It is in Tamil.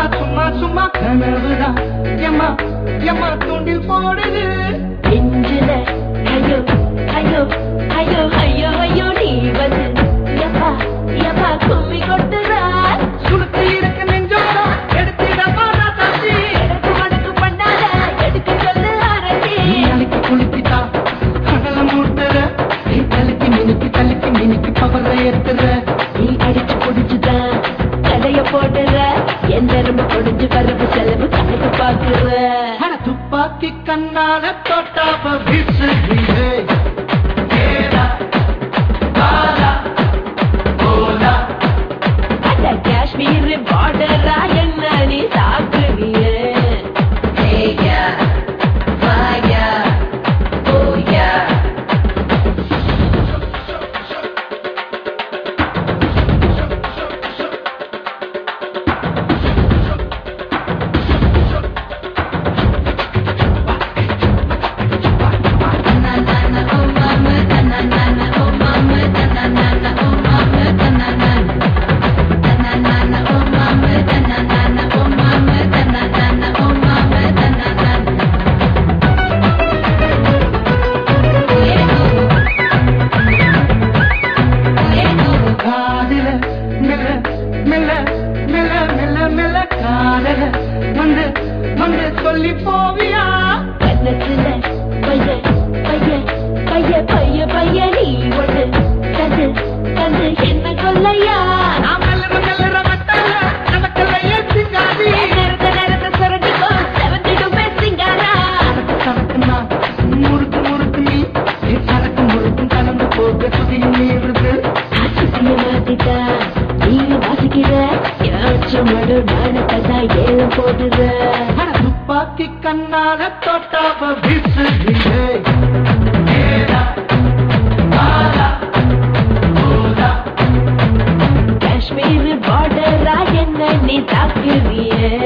சும்மா சும்மா கனவுதான் எம்மா எம்மா தூண்டில் போடுது நெஞ்சில ஐயோ ஐயோ ஐயோ ஐயோ ஐயோ நீ வந்து எப்பா எப்பா கும்மி கொட்டுறா சுளுக்கு இருக்க நெஞ்சோரம் எடுத்திடமா தம்பி எனக்கு மடக்கு பண்ணாத எடுக்க சொல்லு அரசி நீ அழுக்கி குளிக்கிட்டா கடல மூட்டுற நீ தலுக்கி மினுக்கி தலுக்கி மினுக்கி பவர ஏத்துற நீ அடிச்சு புடிச்சுதான் தலைய போடுற என் நரம்பு பொடிஞ்சு வரவு செலவு கணக்கு பாக்குற அட துப்பாக்கி கண்ணால தொட்டாப்ப வீசுகிறீரே ஏடா பாலா போலா அட காஷ்மீர் பார்டரா என்ன நீ சாக்குறிய ஏயா வாயா ஓயா காதில மெல்ல மெல்ல மெல்ல மெல்ல மெல்ல காதல வந்து வந்து சொல்லி போவியா கன்னத்துல பைய பைய பைய பைய பைய நீ ஒண்ணு தந்து தந்து என்ன கொல்லையா நான் மெல்லற மெல்லற மட்டால நமக்கெல்ல ஏசிங்காதி நேரத்த நேரத்த சுரண்டிக்கோ செவந்திடுமே சிங்காரா சரக்குனா முறுக்கு முறுக்கு நீ நீ சரக்கு முறுக்கும் கலந்து போக சுதியும் நீருது ஆசிசிய மாத்திட்டா நீங்க வாசிக்கிற யாச்சும் மடு நாணக்கதா ஏலம் போடுற அட துப்பாக்கி கண்ணால தொட்டாப்ப வீசுகிறீரே ஏடா பாலா போலா காஷ்மீர் பார்டரா என்ன நீ தாக்குறிய